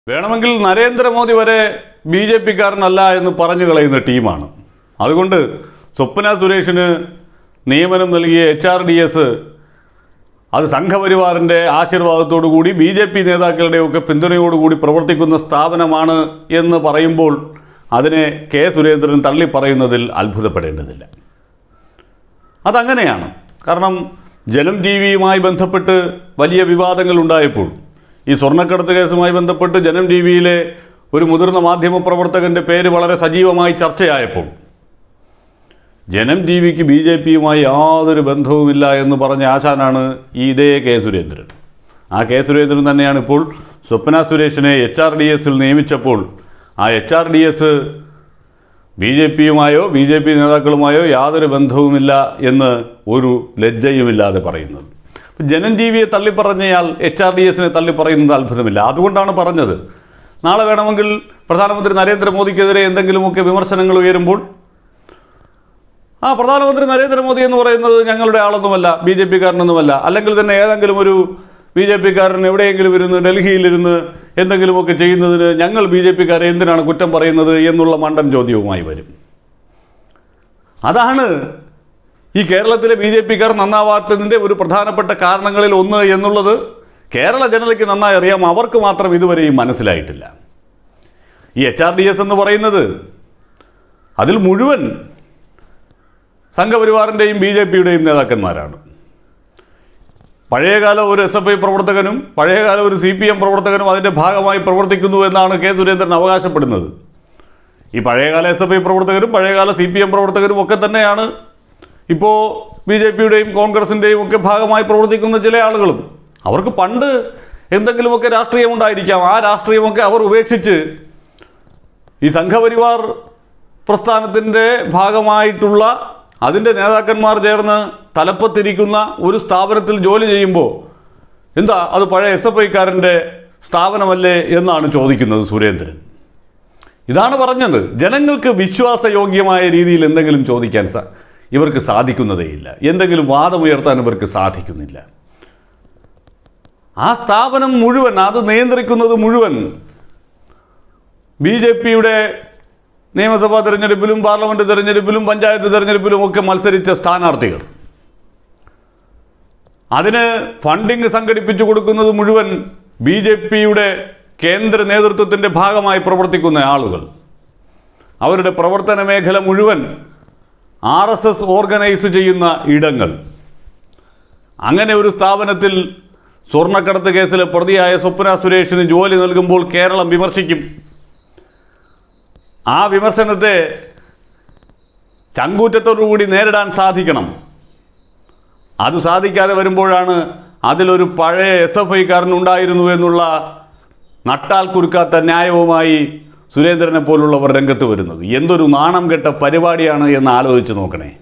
വേണമെങ്കിൽ നരേന്ദ്രമോദി വരെ B J പിക്കാരനല്ല എന്ന് പറഞ്ഞു കളയുന്ന ടീമാണ് അതുകൊണ്ട് സ്വപ്ന സുരേഷിന് നിയമനം നൽകിയ എച്ച് ആർ ഡി എസ് അത് സംഘപരിവാറിൻ്റെ ആശീർവാദത്തോടു കൂടി ബി ജെ പി നേതാക്കളുടെയൊക്കെ പിന്തുണയോടുകൂടി പ്രവർത്തിക്കുന്ന സ്ഥാപനമാണ് എന്ന് പറയുമ്പോൾ അതിനെ കെ സുരേന്ദ്രൻ തള്ളി പറയുന്നതിൽ അത്ഭുതപ്പെടേണ്ടതില്ല അതങ്ങനെയാണ് കാരണം ജലം ടി വിയുമായി ബന്ധപ്പെട്ട് വലിയ വിവാദങ്ങൾ ഉണ്ടായപ്പോൾ ഈ സ്വർണ്ണക്കടത്ത് കേസുമായി ബന്ധപ്പെട്ട് ജനം ടി വിയിലെ ഒരു മുതിർന്ന മാധ്യമ പ്രവർത്തകന്റെ പേര് വളരെ സജീവമായി ചർച്ചയായപ്പോൾ ജനം ടി വിക്ക് ബി ജെ പിയുമായി യാതൊരു ബന്ധവുമില്ല എന്ന് പറഞ്ഞ ആശാനാണ് ഈ ഇതേ കെ സുരേന്ദ്രൻ ആ കെ സുരേന്ദ്രൻ തന്നെയാണ് ഇപ്പോൾ സ്വപ്ന സുരേഷിനെ എച്ച് ആർ ഡി എസിൽ നിയമിച്ചപ്പോൾ ആ H R D S B J പിയുമായോ ബി ജെ പി നേതാക്കളുമായോ യാതൊരു ബന്ധവുമില്ല എന്ന് ഒരു ലജ്ജയുമില്ലാതെ പറയുന്നത് അപ്പോൾ ജനം ടി വിയെ തള്ളിപ്പറഞ്ഞയാൾ എച്ച് ആർ ഡി എസിനെ തള്ളിപ്പറയുന്നത് അത്ഭുതമില്ല അതുകൊണ്ടാണ് പറഞ്ഞത് നാളെ വേണമെങ്കിൽ പ്രധാനമന്ത്രി നരേന്ദ്രമോദിക്കെതിരെ എന്തെങ്കിലുമൊക്കെ വിമർശനങ്ങൾ ഉയരുമ്പോൾ ആ പ്രധാനമന്ത്രി നരേന്ദ്രമോദി എന്ന് പറയുന്നത് ഞങ്ങളുടെ ആളൊന്നുമല്ല ബി ജെ പിക്കാരനൊന്നുമല്ല അല്ലെങ്കിൽ തന്നെ ഏതെങ്കിലും ഒരു ബി ജെ പിക്കാരൻ എവിടെയെങ്കിലും ഇരുന്ന് ഡൽഹിയിലിരുന്ന് എന്തെങ്കിലുമൊക്കെ ചെയ്യുന്നതിന് ഞങ്ങൾ ബി ജെ പിക്കാരെ എന്തിനാണ് കുറ്റം പറയുന്നത് എന്നുള്ള മണ്ടൻ ചോദ്യവുമായി വരും അതാണ് ഈ കേരളത്തിലെ ബി ജെ പിക്കാർ നന്നാവാത്തതിൻ്റെ ഒരു പ്രധാനപ്പെട്ട കാരണങ്ങളിൽ ഒന്ന് എന്നുള്ളത് കേരള ജനതയ്ക്ക് നന്നായി അറിയാം അവർക്ക് മാത്രം ഇതുവരെയും മനസ്സിലായിട്ടില്ല ഈ എച്ച് ആർ ഡി എസ് എന്ന് പറയുന്നത് അതിൽ മുഴുവൻ സംഘപരിവാറിൻ്റെയും ബി ജെ പിയുടെയും നേതാക്കന്മാരാണ് പഴയകാല ഒരു എസ് എഫ് ഐ പ്രവർത്തകനും പഴയകാല ഒരു സി പി എം പ്രവർത്തകനും അതിൻ്റെ ഭാഗമായി പ്രവർത്തിക്കുന്നു എന്നാണ് കെ സുരേന്ദ്രൻ അവകാശപ്പെടുന്നത് ഈ പഴയകാല എസ് എഫ് ഐ പ്രവർത്തകരും പഴയകാല സി പി എം പ്രവർത്തകരും ഒക്കെ തന്നെയാണ് ഇപ്പോൾ ബി ജെ പിയുടെയും കോൺഗ്രസിൻ്റെയും ഒക്കെ ഭാഗമായി പ്രവർത്തിക്കുന്ന ചില ആളുകളും അവർക്ക് പണ്ട് എന്തെങ്കിലുമൊക്കെ രാഷ്ട്രീയം ഉണ്ടായിരിക്കാം ആ രാഷ്ട്രീയമൊക്കെ അവർ ഉപേക്ഷിച്ച് ഈ സംഘപരിവാർ പ്രസ്ഥാനത്തിൻ്റെ ഭാഗമായിട്ടുള്ള അതിൻ്റെ നേതാക്കന്മാർ ചേർന്ന് തലപ്പത്തിരിക്കുന്ന ഒരു സ്ഥാപനത്തിൽ ജോലി ചെയ്യുമ്പോൾ എന്താ അത് പഴയ എസ് എഫ് ഐക്കാരൻ്റെ സ്ഥാപനമല്ലേ എന്നാണ് ചോദിക്കുന്നത് സുരേന്ദ്രൻ ഇതാണ് പറഞ്ഞത് ജനങ്ങൾക്ക് വിശ്വാസയോഗ്യമായ രീതിയിൽ എന്തെങ്കിലും ചോദിക്കാൻ സാ ഇവർക്ക് സാധിക്കുന്നതേയില്ല എന്തെങ്കിലും വാദമുയർത്താൻ ഇവർക്ക് സാധിക്കുന്നില്ല ആ സ്ഥാപനം മുഴുവൻ അത് നിയന്ത്രിക്കുന്നത് മുഴുവൻ ബി ജെ പിയുടെ നിയമസഭാ തെരഞ്ഞെടുപ്പിലും പാർലമെന്റ് തെരഞ്ഞെടുപ്പിലും പഞ്ചായത്ത് തെരഞ്ഞെടുപ്പിലും ഒക്കെ മത്സരിച്ച സ്ഥാനാർത്ഥികൾ അതിന് ഫണ്ടിങ് സംഘടിപ്പിച്ചു കൊടുക്കുന്നത് മുഴുവൻ ബി ജെ പിയുടെ കേന്ദ്ര നേതൃത്വത്തിൻ്റെ ഭാഗമായി പ്രവർത്തിക്കുന്ന ആളുകൾ അവരുടെ പ്രവർത്തന മേഖല മുഴുവൻ ആർ എസ് എസ് ഓർഗനൈസ് ചെയ്യുന്ന ഇടങ്ങൾ അങ്ങനെ ഒരു സ്ഥാപനത്തിൽ സ്വർണ്ണക്കടത്ത് കേസിലെ പ്രതിയായ സ്വപ്ന സുരേഷിന് ജോലി നൽകുമ്പോൾ കേരളം വിമർശിക്കും ആ വിമർശനത്തെ ചങ്കൂറ്റത്തോടുകൂടി നേരിടാൻ സാധിക്കണം അത് സാധിക്കാതെ വരുമ്പോഴാണ് അതിലൊരു പഴയ എസ് എഫ് ഐക്കാരനുണ്ടായിരുന്നു എന്നുള്ള നട്ടാൽ കുറുക്കാത്ത ന്യായവുമായി സുരേന്ദ്രനെ പോലുള്ളവർ രംഗത്ത് വരുന്നത് എന്തൊരു നാണം കെട്ട പരിപാടിയാണ് എന്ന് ആലോചിച്ച് നോക്കണേ